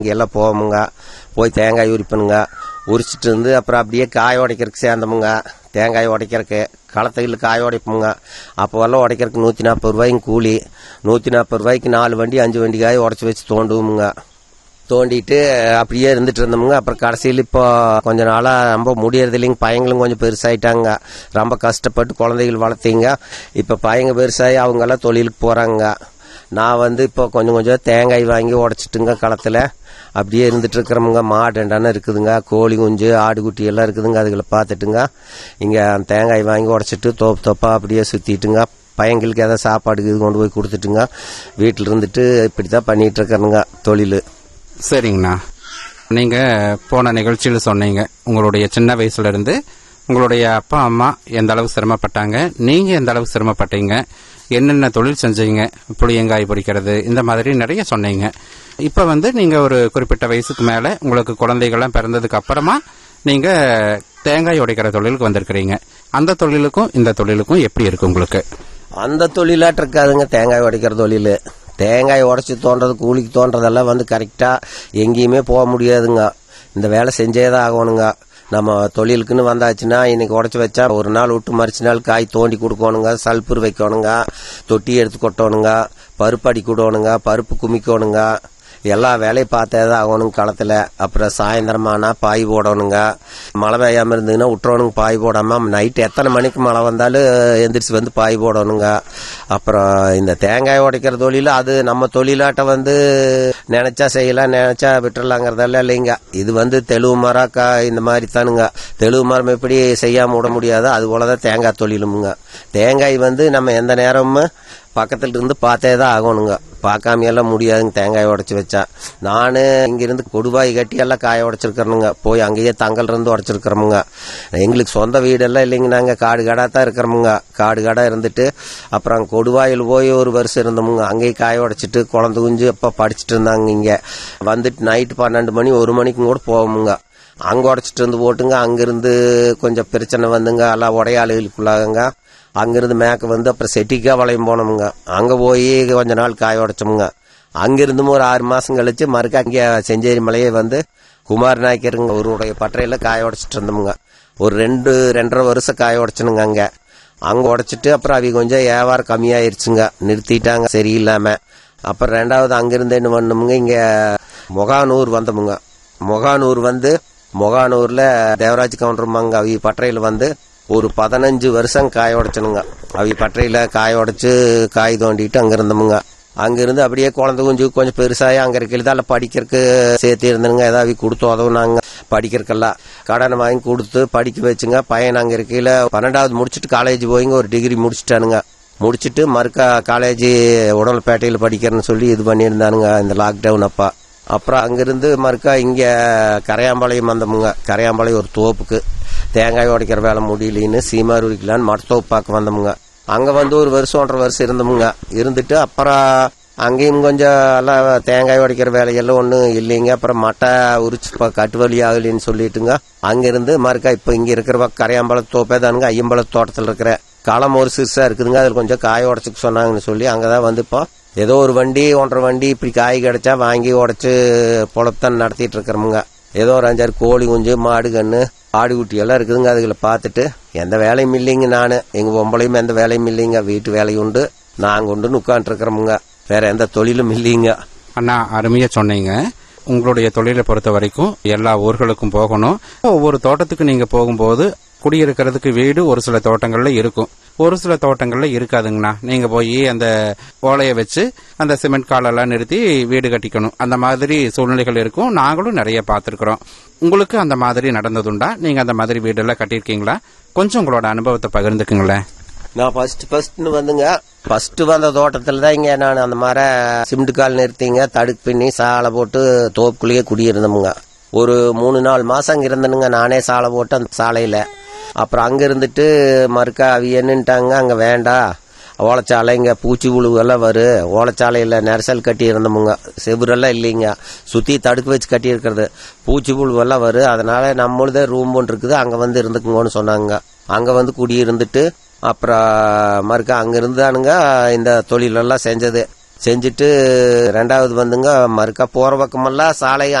இங்கே எல்லாம் போவோமுங்க போய் தேங்காய் உரிப்பணுங்க உரிச்சிட்டு இருந்து அப்புறம் அப்படியே காய உடைக்கிறதுக்கு சேர்ந்தோமுங்க தேங்காய் உடைக்கிறதுக்கு களத்தையில் காய உடைப்போங்க அப்போவெல்லாம் உடைக்கிறதுக்கு நூற்றி நாற்பது ரூபாய்க்கு கூலி நூற்றி நாற்பது ரூபாய்க்கு நாலு வண்டி அஞ்சு வண்டி காய் உடச்சி வச்சு தோண்டுவோமுங்க தோண்டிட்டு அப்படியே இருந்துட்டு இருந்தோமுங்க அப்புறம் கடைசியில் இப்போ கொஞ்ச நாளாக ரொம்ப முடியறது இல்லைங்க பையங்களும் கொஞ்சம் பெருசாயிட்டாங்க ரொம்ப கஷ்டப்பட்டு குழந்தைகள் வளர்த்தீங்க இப்போ பையங்க பெருசாகி அவங்கெல்லாம் தொழிலுக்கு போகிறாங்க நான் வந்து இப்போ கொஞ்சம் கொஞ்சம் தேங்காய் வாங்கி உடச்சிட்டுங்க களத்தில் அப்படியே இருந்துட்டு இருக்கிறோமுங்க மாடு ரெண்டான இருக்குதுங்க கோழி குஞ்சு ஆடு குட்டி எல்லாம் இருக்குதுங்க அதுகளை பார்த்துட்டுங்க இங்கே தேங்காய் வாங்கி உடச்சிட்டு தோப்பு தோப்பாக அப்படியே சுற்றிட்டுங்க பையங்களுக்கு ஏதாவது சாப்பாடு இது கொண்டு போய் கொடுத்துட்டுங்க வீட்டில் இருந்துட்டு இப்படி தான் பண்ணிகிட்டு இருக்கிறேனுங்க தொழில் சரிங்கண்ணா நீங்க போன நிகழ்ச்சியில் சொன்னீங்க உங்களுடைய சின்ன வயசுல இருந்து உங்களுடைய அப்பா அம்மா எந்த அளவு சிரமப்பட்டாங்க நீங்க எந்த அளவு சிரமப்பட்டீங்க என்னென்ன தொழில் செஞ்சீங்க புளியங்காய் பொரிக்கிறது இந்த மாதிரி நிறைய சொன்னீங்க இப்ப வந்து நீங்க ஒரு குறிப்பிட்ட வயசுக்கு மேல உங்களுக்கு குழந்தைகள்லாம் பிறந்ததுக்கு அப்புறமா நீங்க தேங்காய் உடைக்கிற தொழிலுக்கு வந்திருக்கிறீங்க அந்த தொழிலுக்கும் இந்த தொழிலுக்கும் எப்படி இருக்கு உங்களுக்கு அந்த தொழிலாட்டு இருக்காதுங்க தேங்காய் உடைக்கிற தொழில் தேங்காய் உடைச்சி தோன்றது கூலிக்கு தோன்றதெல்லாம் வந்து கரெக்டாக எங்கேயுமே போக முடியாதுங்க இந்த வேலை செஞ்சே தான் ஆகணுங்க நம்ம தொழிலுக்குன்னு வந்தாச்சுன்னா இன்னைக்கு உடச்சி வச்சா ஒரு நாள் விட்டு மறிச்சு நாள் காய் தோண்டி கொடுக்கணுங்க சல்பர் வைக்கணுங்க தொட்டி எடுத்து கொட்டணுங்க பருப்பு அடி கொடுக்கணுங்க பருப்பு குமிக்கணுங்க எல்லா வேலையும் பார்த்தே தான் ஆகணுங்க களத்தில் அப்புறம் சாயந்தரமானா பாய் போடணுங்க மழை பெய்யாமல் இருந்ததுன்னா விட்டுறணுங்க பாய் போடாமல் நைட்டு எத்தனை மணிக்கு மழை வந்தாலும் எந்திரிச்சு வந்து பாய் போடணுங்க அப்புறம் இந்த தேங்காய் உடைக்கிற தொழில் அது நம்ம தொழிலாட்ட வந்து நினைச்சா செய்யலாம் நினைச்சா விட்டுறலாங்கிறதெல்லாம் இல்லைங்க இது வந்து தெளுவு மரம் கா இந்த மாதிரி தானுங்க தெளுவு மரம் எப்படி செய்யாம விட முடியாது அது போல தான் தேங்காய் தொழிலுமுங்க தேங்காய் வந்து நம்ம எந்த நேரமும் பக்கத்துல இருந்து பார்த்தே தான் ஆகணுங்க பார்க்காம எல்லாம் முடியாதுங்க தேங்காய் உடைச்சி வச்சா நான் இங்கிருந்து கொடுவாய் கட்டி எல்லாம் காய உடைச்சிருக்கிறனுங்க போய் அங்கேயே தங்கல் இருந்து உடைச்சிருக்கிறோமுங்க எங்களுக்கு சொந்த வீடெல்லாம் இல்லைங்க நாங்கள் காடு காடாக தான் இருக்கிறோமுங்க காடு காடாக இருந்துட்டு அப்புறம் அங்க கொடுவாயில் போய் ஒரு வருஷம் இருந்தோமுங்க அங்கேயே காய உடைச்சிட்டு குழந்தை குஞ்சு அப்போ படிச்சுட்டு இருந்தாங்க இங்கே வந்துட்டு நைட்டு பன்னெண்டு மணி ஒரு மணிக்கும் கூட போவோமுங்க அங்கே உடச்சிட்டு இருந்து போட்டுங்க அங்கிருந்து கொஞ்சம் பிரச்சனை வந்துங்க எல்லாம் உடையாளுகளுக்குள்ளாகுங்க அங்கிருந்து மேக்க வந்து அப்புறம் செட்டிக்கா வளையம் போனோமுங்க அங்கே போய் கொஞ்ச நாள் காய உடைச்சோமுங்க அங்கிருந்தும் ஒரு ஆறு மாதம் கழிச்சு மறுக்க அங்கே செஞ்சேரி மலையே வந்து குமார் நாயக்கருங்க அவருடைய பட்டறையில் காய உடைச்சிட்டு இருந்தோமுங்க ஒரு ரெண்டு ரெண்டரை வருஷம் காய உடைச்சனுங்க அங்கே அங்கே உடைச்சிட்டு அப்புறம் அவங்க கொஞ்சம் வியாபாரம் கம்மியாயிருச்சுங்க நிறுத்திட்டாங்க சரியில்லாம அப்புறம் ரெண்டாவது அங்கிருந்து என்ன பண்ணோமுங்க இங்கே முகானூர் வந்தோமுங்க முகானூர் வந்து முகானூர்ல தேவராஜ் கவுண்டருமாங்க அவி பட்டறையில் வந்து ஒரு பதினஞ்சு வருஷம் காய உடைச்சனுங்க அவி பட்டறையில் காய உடைச்சு காய் தோண்டிட்டு அங்க இருந்தோமுங்க அங்கிருந்து அப்படியே குழந்தை குஞ்சு கொஞ்சம் பெருசாகி அங்கே இருக்கையில் தான் படிக்கிறதுக்கு சேர்த்து இருந்தனுங்க ஏதாவது கொடுத்து உதவுனாங்க படிக்கிறதுக்கெல்லாம் கடனை வாங்கி கொடுத்து படிக்க வச்சுங்க பையன் அங்கே இருக்கையில் பன்னெண்டாவது முடிச்சுட்டு காலேஜ் போய்ங்க ஒரு டிகிரி முடிச்சிட்டானுங்க முடிச்சுட்டு மறுக்கா காலேஜ் உடல்பேட்டையில் படிக்கிறேன்னு சொல்லி இது பண்ணியிருந்தானுங்க இந்த லாக்டவுன் அப்பா அப்புறம் அங்கிருந்து மறுக்கா இங்கே கரையாம்பாளையம் வந்தோமுங்க கரையாம்பாளையம் ஒரு தோப்புக்கு தேங்காய் உடைக்கிற வேலை முடியலன்னு சீமார் உரிக்கலான்னு மரத்தோப்பு பார்க்க வந்தோமுங்க அங்கே வந்து ஒரு வருஷம் ஒன்றரை வருஷம் இருந்தோமுங்க இருந்துட்டு அப்புறம் அங்கேயும் கொஞ்சம் எல்லாம் தேங்காய் உடைக்கிற வேலையெல்லாம் ஒன்றும் இல்லைங்க அப்புறம் மட்டை உரிச்சு இப்போ கட்டுவலி ஆகலின்னு சொல்லிட்டுங்க அங்கிருந்து மறுக்கா இப்போ இங்கே இருக்கிற பக்கம் கரையாம்பழம் தோப்பே தானுங்க ஐயம்பழம் தோட்டத்தில் இருக்கிற களம் ஒரு சிறுசா இருக்குதுங்க அதில் கொஞ்சம் காய உடச்சுக்க சொன்னாங்கன்னு சொல்லி அங்கே தான் வந்து இப்போ ஏதோ ஒரு வண்டி ஒன்றரை வண்டி இப்படி காய் கிடைச்சா வாங்கி உடச்சு பொழத்தான் நடத்திட்டு இருக்கிறோமுங்க ஏதோ ஒரு அஞ்சாறு கோழி குஞ்சு மாடு கன்று ஆடு குட்டி எல்லாம் இருக்குதுங்க அதுகளை பார்த்துட்டு எந்த வேலையும் இல்லைங்க நான் எங்கள் பொம்பளையும் எந்த வேலையும் இல்லைங்க வீட்டு வேலையும் உண்டு நாங்கள் உண்டுன்னு உட்காந்துருக்கிறோமுங்க வேற எந்த தொழிலும் இல்லைங்க அண்ணா அருமையா சொன்னீங்க உங்களுடைய தொழிலை பொறுத்த வரைக்கும் எல்லா ஊர்களுக்கும் போகணும் ஒவ்வொரு தோட்டத்துக்கு நீங்க போகும்போது குடியிருக்கிறதுக்கு வீடு ஒரு சில தோட்டங்கள்ல இருக்கும் ஒரு சில தோட்டங்கள்ல இருக்காதுங்கண்ணா நீங்க போய் அந்த ஓலையை வச்சு அந்த சிமெண்ட் காலெல்லாம் நிறுத்தி வீடு கட்டிக்கணும் அந்த மாதிரி சூழ்நிலைகள் இருக்கும் நாங்களும் நிறைய பார்த்துருக்குறோம் உங்களுக்கு அந்த மாதிரி நடந்ததுண்டா நீங்க அந்த மாதிரி வீடெல்லாம் கட்டியிருக்கீங்களா கொஞ்சம் உங்களோட அனுபவத்தை பகிர்ந்துக்குங்களேன் நான் ஃபர்ஸ்ட் ஃபர்ஸ்ட்னு வந்துங்க ஃபர்ஸ்ட் வந்த தோட்டத்தில் தான் இங்கே நான் அந்த மாதிரி சிமெண்ட் கால் நிறுத்திங்க தடுக்கு பின்னி சாலை போட்டு தோப்புக்குள்ளேயே குடியிருந்தோமுங்க ஒரு மூணு நாலு மாதம் அங்கே இருந்தனுங்க நானே சாலை போட்டு அந்த சாலையில் அப்புறம் அங்கே இருந்துட்டு மறுக்கா அவி என்னன்ட்டாங்க அங்கே வேண்டாம் ஓலைச்சாலை இங்கே பூச்சி புழுவெல்லாம் வரும் ஓலைச்சாலையில் நெரிசல் கட்டி இருந்தோமுங்க செவுரெல்லாம் இல்லைங்க சுற்றி தடுக்கு வச்சு கட்டி இருக்கிறது பூச்சி புழுவெல்லாம் வரும் அதனால நம்மளுதே ரூம் ஒன்று இருக்குது அங்கே வந்து இருந்துக்குங்கன்னு சொன்னாங்க அங்கே வந்து குடி இருந்துட்டு அப்புறம் மறுக்கா அங்கே இருந்தானுங்க இந்த தொழிலெல்லாம் செஞ்சது செஞ்சுட்டு ரெண்டாவது வந்துங்க மறுக்கா போற பக்கமெல்லாம் சாலை